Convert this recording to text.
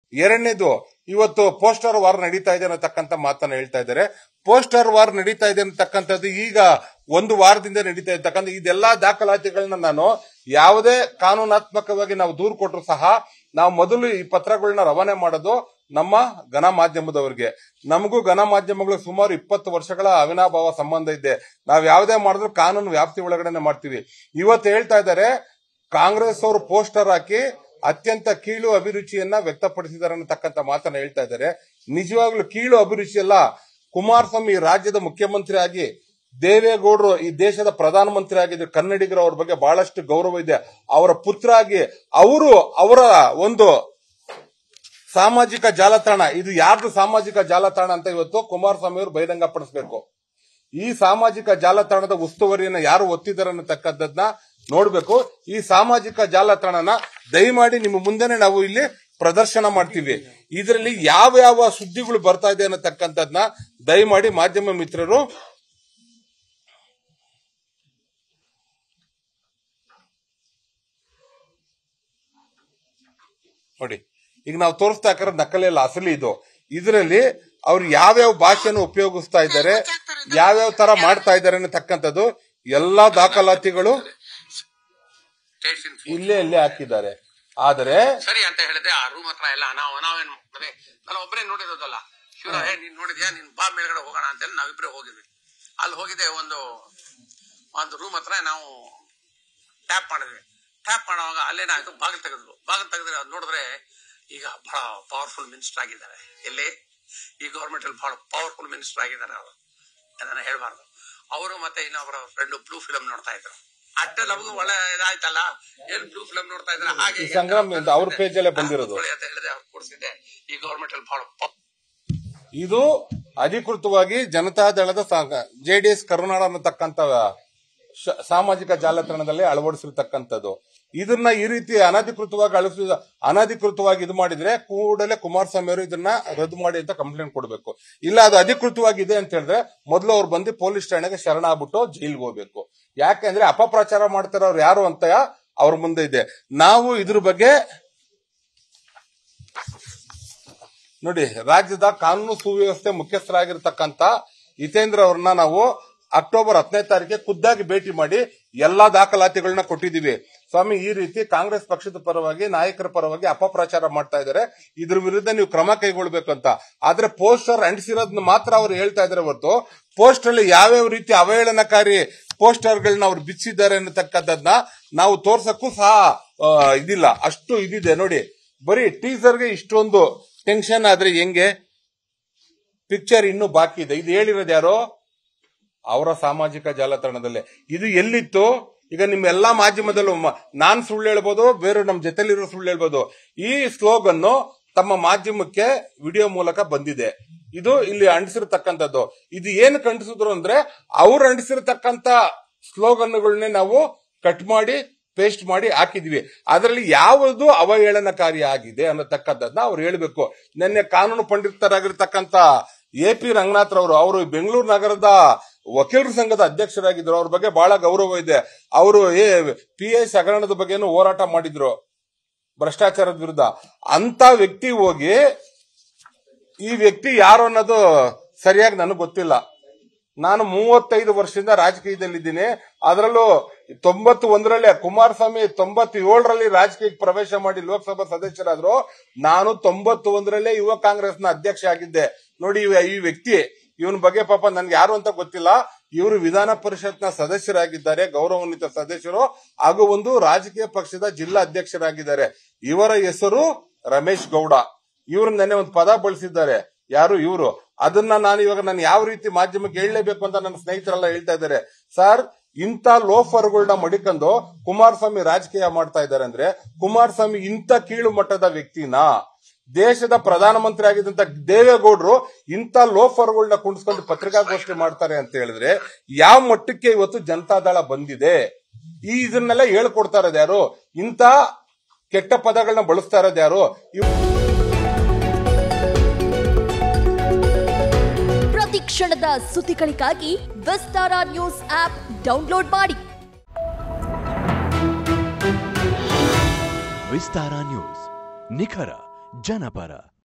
ಎರಡನೇದು ಇವತ್ತು poster war ನಡೀತಾ ಇದೆ ಅನ್ನತಕ್ಕಂಥ ಮಾತನ್ನ ಹೇಳ್ತಾ ಇದ್ದಾರೆ ಪೋಸ್ಟರ್ ವಾರ್ ನಡೀತಾ ಇದೆ ಅನ್ನತಕ್ಕಂಥದ್ದು ಈಗ ಒಂದು ವಾರದಿಂದ ನಡೀತಾ ಇರ್ತಕ್ಕಂಥ ಇದೆಲ್ಲಾ ದಾಖಲಾತಿಗಳನ್ನ ನಾನು ಯಾವುದೇ ಕಾನೂನಾತ್ಮಕವಾಗಿ ನಾವು ದೂರು ಕೊಟ್ಟರು ಸಹ ನಾವು ಮೊದಲು ಈ ಪತ್ರಗಳನ್ನ ರವಾನೆ ಮಾಡೋದು ನಮ್ಮ ಘನ ಮಾಧ್ಯಮದವರಿಗೆ ನಮಗೂ ಘನ ಮಾಧ್ಯಮಗಳು ಸುಮಾರು ಇಪ್ಪತ್ತು ವರ್ಷಗಳ ಅವಿನಾಭಾವ ಸಂಬಂಧ ಇದೆ ನಾವು ಯಾವುದೇ ಮಾಡಿದ್ರು ಕಾನೂನು ವ್ಯಾಪ್ತಿ ಒಳಗಡೆ ಮಾಡ್ತೀವಿ ಇವತ್ತು ಹೇಳ್ತಾ ಇದ್ದಾರೆ ಕಾಂಗ್ರೆಸ್ ಅವರು ಪೋಸ್ಟರ್ ಹಾಕಿ ಅತ್ಯಂತ ಕೀಳು ಅಭಿರುಚಿಯನ್ನ ವ್ಯಕ್ತಪಡಿಸಿದ್ದಾರೆ ಅನ್ನತಕ್ಕಂಥ ಮಾತನ್ನ ಹೇಳ್ತಾ ಇದ್ದಾರೆ ನಿಜವಾಗ್ಲೂ ಕೀಳು ಅಭಿರುಚಿ ಅಲ್ಲ ಕುಮಾರಸ್ವಾಮಿ ಈ ರಾಜ್ಯದ ಮುಖ್ಯಮಂತ್ರಿ ಆಗಿ ದೇವೇಗೌಡರು ಈ ದೇಶದ ಪ್ರಧಾನಮಂತ್ರಿ ಆಗಿದ್ರು ಕನ್ನಡಿಗರು ಅವ್ರ ಬಗ್ಗೆ ಬಹಳಷ್ಟು ಗೌರವ ಇದೆ ಅವರ ಪುತ್ರ ಆಗಿ ಅವರು ಅವರ ಒಂದು ಸಾಮಾಜಿಕ ಜಾಲತಾಣ ಇದು ಯಾರ್ದು ಸಾಮಾಜಿಕ ಜಾಲತಾಣ ಅಂತ ಇವತ್ತು ಕುಮಾರಸ್ವಾಮಿ ಅವರು ಬಹಿರಂಗ ಪಡಿಸಬೇಕು ಈ ಸಾಮಾಜಿಕ ಜಾಲತಾಣದ ಉಸ್ತುವಾರಿಯನ್ನ ಯಾರು ಒತ್ತಿದ್ದಾರೆ ಅನ್ನತಕ್ಕದ್ದನ್ನ ನೋಡ್ಬೇಕು ಈ ಸಾಮಾಜಿಕ ಜಾಲತಾಣನ ದಯಮಾಡಿ ನಿಮ್ಮ ಮುಂದೆನೆ ನಾವು ಇಲ್ಲಿ ಪ್ರದರ್ಶನ ಮಾಡ್ತೀವಿ ಇದರಲ್ಲಿ ಯಾವ ಯಾವ ಸುದ್ದಿಗಳು ಬರ್ತಾ ಇದೆ ಅನ್ನತಕ್ಕಂಥದ್ನ ದಯಮಾಡಿ ಮಾಧ್ಯಮ ಮಿತ್ರರು ನೋಡಿ ಈಗ ನಾವು ತೋರಿಸ್ತಾ ಇರೋ ನಕಲಿ ಅಲ್ಲ ಅಸಲಿ ಇದು ಇದರಲ್ಲಿ ಅವ್ರು ಯಾವ್ಯಾವ ಭಾಷೆಯನ್ನು ಉಪಯೋಗಿಸ್ತಾ ಇದ್ದಾರೆ ಯಾವ್ಯಾವ ತರ ಮಾಡ್ತಾ ಇದ್ದಾರೆ ಅನ್ನತಕ್ಕಂಥದ್ದು ಎಲ್ಲಾ ದಾಖಲಾತಿಗಳು ಸ್ಟೇಷನ್ ಇಲ್ಲೇ ಇಲ್ಲೇ ಹಾಕಿದ್ದಾರೆ ಆದರೆ ಸರಿ ಅಂತ ಹೇಳಿದೆ ಆ ರೂಮ್ ಹತ್ರ ಎಲ್ಲ ನಾವು ನಾವೇನ್ ಮಾಡ್ತೇವೆ ನಾನು ಒಬ್ಬರೇ ನೋಡಿರೋದಲ್ಲ ಶಿವರ ಹೇ ನೀನ್ ನೋಡಿದ್ಯಾ ನೀನ್ ಬಾ ಮೇಲ್ಗಡೆ ಹೋಗೋಣ ಅಂತೇಳಿ ನಾವಿಬ್ರೇ ಹೋಗಿದ್ವಿ ಅಲ್ಲಿ ಹೋಗಿದೆ ಒಂದು ಒಂದು ರೂಮ್ ಹತ್ರ ನಾವು ಟ್ಯಾಪ್ ಮಾಡಿದ್ವಿ ಟ್ಯಾಪ್ ಮಾಡುವಾಗ ಅಲ್ಲೇನಾಯ್ತು ಬಾಗಿಲು ತೆಗೆದ್ರು ಬಾಗಿಲು ತೆಗೆದ್ರೆ ಅದ್ ನೋಡಿದ್ರೆ ಈಗ ಬಹಳ ಪವರ್ಫುಲ್ ಮಿನಿಸ್ಟರ್ ಆಗಿದ್ದಾರೆ ಎಲ್ಲಿ ಈ ಗೌರ್ಮೆಂಟ್ ಅಲ್ಲಿ ಬಹಳ ಪವರ್ಫುಲ್ ಮಿನಿಸ್ಟರ್ ಆಗಿದ್ದಾರೆ ಅವರು ಅದನ್ನ ಹೇಳ್ಬಾರ್ದು ಅವರು ಮತ್ತೆ ಇನ್ನೊಬ್ಬರ ಫ್ರೆಂಡ್ ಬ್ಲೂ ಫಿಲಂ ನೋಡ್ತಾ ಇದ್ರು ಅಷ್ಟೇ ನಮಗೂ ಒಳ್ಳೆ ಇದಾಯ್ತಲ್ಲ ಏನ್ ಬ್ಲೂ ಫಿಲಂ ನೋಡ್ತಾ ಇದ್ರೆ ಹಾಗೆ ಈ ಹೀಗೆ ಸಂಗ್ರಾಮ್ ಅಂತ ಅಂತ ಅವ್ರ page ಅಲ್ಲೇ ಬಂದಿರೋದು. ಕೂತ್ಕೊಳ್ಳಿ ಅಂತ ಹೇಳಿದೆ ಅವ್ರು ಕೂರಿಸಿದ್ದೆ ಈ ಗೌರ್ಮೆಂಟ್ ಅಲ್ಲಿ ಬಹಳ ಪ- ಇದು ಅಧಿಕೃತವಾಗಿ ಜನತಾದಳದ ಜೆಡಿಎಸ್ ಕರುನಾಡ ಅನ್ನತಕ್ಕಂಥ ಶ- ಸಾಮಾಜಿಕ ಜಾಲತಾಣದಲ್ಲಿ ಅಳವಡಿಸಿರ್ತಕ್ಕಂಥದ್ದು ಇದನ್ನ ಈ ರೀತಿ ಅನಧಿಕೃತವಾಗಿ ಅಳಿಸಿದ ಅನಧಿಕೃತವಾಗಿ ಇದು ಮಾಡಿದ್ರೆ ಕೂಡಲೇ ಕುಮಾರಸ್ವಾಮಿ ಅವರು ಇದನ್ನ ರದ್ದು ಮಾಡಿ ಅಂತ ಕಂಪ್ಲೇಂಟ್ ಕೊಡಬೇಕು ಇಲ್ಲ ಅದು ಅಧಿಕೃತವಾಗಿದೆ ಅಂತ ಹೇಳಿದ್ರೆ ಮೊದಲು ಅವ್ರು ಬಂದು ಪೊಲೀಸ್ ಠಾಣೆಗೆ ಶರಣ ಆಗ್ಬಿಟ್ಟು ಜೈಲ್ಗೆ ಹೋಗ್ಬೇಕು ಯಾಕೆಂದ್ರೆ ಅಪಪ್ರಚಾರ ಮಾಡ್ತಾರವ್ರು ಯಾರು ಅಂತ ಅವ್ರ ಮುಂದೆ ಇದೆ ನಾವು ಇದ್ರ ಬಗ್ಗೆ ನೋಡಿ ರಾಜ್ಯದ ಕಾನೂನು ಸುವ್ಯವಸ್ಥೆ ಮುಖ್ಯಸ್ಥರಾಗಿರ್ತಕ್ಕಂಥ ಹಿತೇಂದ್ರ ಅವ್ರನ್ನ ನಾವು ಅಕ್ಟೋಬರ್ ಹತ್ತನೇ ತಾರೀಕಿಗೆ ಖುದ್ದಾಗಿ ಭೇಟಿ ಮಾಡಿ ಎಲ್ಲಾ ದಾಖಲಾತಿಗಳನ್ನ ಕೊಟ್ಟಿದ್ದೀವಿ ಸ್ವಾಮಿ ಈ ರೀತಿ ಕಾಂಗ್ರೆಸ್ ಪಕ್ಷದ ಪರವಾಗಿ ನಾಯಕರ ಪರವಾಗಿ ಅಪಪ್ರಚಾರ ಮಾಡ್ತಾ ಇದ್ದಾರೆ ಇದ್ರ ವಿರುದ್ಧ ನೀವು ಕ್ರಮ ಕೈಗೊಳ್ಬೇಕು ಅಂತ ಆದ್ರೆ ಪೋಸ್ಟರ್ ಅಂಟಿಸಿರೋದನ್ನ ಮಾತ್ರ ಅವ್ರು ಹೇಳ್ತಾ ಇದಾರೆ ಹೊರತು ಪೋಸ್ಟ್ ಅಲ್ಲಿ ಯಾವ್ಯಾವ ರೀತಿ ಅವಹೇಳನಕಾರಿ ಪೋಸ್ಟರ್ಗಳನ್ನ ಅವ್ರು ಬಿಚ್ಚಿದ್ದಾರೆ ಅನ್ನತಕ್ಕದ್ದನ್ನ ನಾವು ತೋರ್ಸಕ್ಕೂ ಸಹ ಆ, ಇದಿಲ್ಲ ಅಷ್ಟು ಇದಿದೆ ನೋಡಿ ಬರೀ ಟೀಸರ್ಗೆ ಇಷ್ಟೊಂದು ಟೆನ್ಷನ್ ಆದ್ರೆ ಹೆಂಗೆ ಪಿಕ್ಚರ್ ಇನ್ನೂ ಬಾಕಿ ಇದೆ ಇದು ಹೇಳಿರೋದು ಯಾರು ಅವರ ಸಾಮಾಜಿಕ ಜಾಲತಾಣದಲ್ಲೇ ಇದು ಎಲ್ಲಿತ್ತು ಈಗ ನಿಮ್ಮ ಎಲ್ಲಾ ಮಾಧ್ಯಮದಲ್ಲೂ ಮ- ನಾನ್ ಸುಳ್ಳು ಹೇಳ್ಬೋದು ಬೇರೆ ನಮ್ಮ ಜೊತೆಲಿರೋ ಸುಳ್ಳು ಹೇಳ್ಬೋದು ಈ ಸ್ಲೋಗನ್ ತಮ್ಮ ಮಾಧ್ಯಮಕ್ಕೆ ವಿಡಿಯೋ ಮೂಲಕ ಬಂದಿದೆ ಇದು ಇಲ್ಲಿ ಅಂಟಿಸಿರ್ತಕ್ಕಂಥದ್ದು ಇದು ಏನು ಕಂಡಿಸಿದ್ರು ಅಂದ್ರೆ ಅವ್ರು ಅಂಟಿಸಿರ್ತಕ್ಕಂಥ ಸ್ಲೋಗನ್ಗಳನ್ನೇ ನಾವು ಕಟ್ ಮಾಡಿ ಪೇಸ್ಟ್ ಮಾಡಿ ಹಾಕಿದ್ವಿ ಅದರಲ್ಲಿ ಯಾವುದು ಅವಹೇಳನಕಾರಿ ಆಗಿದೆ ಅನ್ನತಕ್ಕದ್ದನ್ನ ಅವ್ರು ಹೇಳ್ಬೇಕು ನಿನ್ನೆ ಕಾನೂನು ಪಂಡಿತರಾಗಿರ್ತಕ್ಕಂಥ ಎ ಪಿ ರಂಗನಾಥ್ ರವರು ಅವರು ಬೆಂಗಳೂರು ನಗರದ ವಕೀಲರ ಸಂಘದ ಅಧ್ಯಕ್ಷರಾಗಿದ್ರು ಅವ್ರ ಬಗ್ಗೆ ಬಹಳ ಗೌರವ ಇದೆ ಅವರು ಏ ಪಿ ಎಸ್ ಹಗರಣದ ಬಗ್ಗೆನೂ ಹೋರಾಟ ಮಾಡಿದ್ರು ಭ್ರಷ್ಟಾಚಾರದ ವಿರುದ್ಧ ಅಂತ ವ್ಯಕ್ತಿ ಹೋಗಿ ಈ ವ್ಯಕ್ತಿ ಯಾರು ಅನ್ನೋದು ಸರಿಯಾಗಿ ನನಗೆ ಗೊತ್ತಿಲ್ಲ ನಾನು ಮೂವತ್ತೈದು ವರ್ಷದಿಂದ ರಾಜಕೀಯದಲ್ಲಿದ್ದೀನಿ ಅದರಲ್ಲೂ ತೊಂಬತ್ತು ಒಂದರಲ್ಲಿ ಕುಮಾರಸ್ವಾಮಿ ತೊಂಬತ್ತು ಏಳರಲ್ಲಿ ರಾಜಕೀಯಕ್ಕೆ ಪ್ರವೇಶ ಮಾಡಿ ಲೋಕಸಭಾ ಸದಸ್ಯರಾದ್ರು ನಾನು ತೊಂಬತ್ತು ಒಂದರಲ್ಲೇ ಯುವ ಕಾಂಗ್ರೆಸ್ನ ಅಧ್ಯಕ್ಷ ಆಗಿದ್ದೆ ನೋಡಿ ಇವ- ಈ ವ್ಯಕ್ತಿ ಇವನ ಬಗ್ಗೆ ಪಾಪ ನನ್ಗೆ ಯಾರು ಅಂತ ಗೊತ್ತಿಲ್ಲ ಇವರು ವಿಧಾನ ಪರಿಷತ್ನ ಸದಸ್ಯರಾಗಿದ್ದಾರೆ ಗೌರವಾನ್ವಿತ ಸದಸ್ಯರು ಹಾಗೂ ಒಂದು ರಾಜಕೀಯ ಪಕ್ಷದ ಜಿಲ್ಲಾ ಅಧ್ಯಕ್ಷರಾಗಿದ್ದಾರೆ ಇವರ ಹೆಸರು ರಮೇಶ್ ಗೌಡ ಇವ್ರು ನೆನ್ನೆ ಒಂದು ಪದ ಬಳಸಿದ್ದಾರೆ ಯಾರು ಇವರು ಅದನ್ನ ನಾನು ಇವಾಗ ನಾನು ಯಾವ ರೀತಿ ಮಾಧ್ಯಮಕ್ಕೆ ಹೇಳಲೇಬೇಕು ಅಂತ ನನ್ನ ಸ್ನೇಹಿತರೆಲ್ಲ ಹೇಳ್ತಾ ಇದ್ದಾರೆ ಸರ್ ಇಂಥ ಲೋಫರ್ಗಳನ್ನ ಮಡಿಕೊಂಡು ಕುಮಾರಸ್ವಾಮಿ ರಾಜಕೀಯ ಮಾಡ್ತಾ ಇದ್ದಾರೆ ಅಂದ್ರೆ ಕುಮಾರಸ್ವಾಮಿ ಇಂಥ ಕೀಳು ಮಟ್ಟದ ವ್ಯಕ್ತಿನ ದೇಶದ ಪ್ರಧಾನಮಂತ್ರಿ ಆಗಿದ್ದಂತ ದೇವೇಗೌಡರು ಇಂಥ ಲೋಫರ್ಗಳನ್ನ ಕುಣಿಸ್ಕೊಂಡು ಪತ್ರಿಕಾಗೋಷ್ಠಿ ಮಾಡ್ತಾರೆ ಅಂತ ಹೇಳಿದ್ರೆ ಯಾವ ಮಟ್ಟಕ್ಕೆ ಇವತ್ತು ಜನತಾದಳ ಬಂದಿದೆ ಈ ಇದನ್ನೆಲ್ಲ ಹೇಳ್ಕೊಡ್ತಾ ಇರೋದು ಯಾರು ಇಂಥ ಕೆಟ್ಟ ಪದಗಳನ್ನ ಬಳಸ್ತಾ ಇರೋದು ಯಾರು ಇವ್- ಪ್ರತಿ ಕ್ಷಣದ ಸುದ್ದಿಗಳಿಗಾಗಿ ವಿಸ್ತಾರ ನ್ಯೂಸ್ ಆಪ್ ಡೌನ್ಲೋಡ್ ಮಾಡಿ ವಿಸ್ತಾರ ನ್ಯೂಸ್ ನಿಖರ ಜನಪರ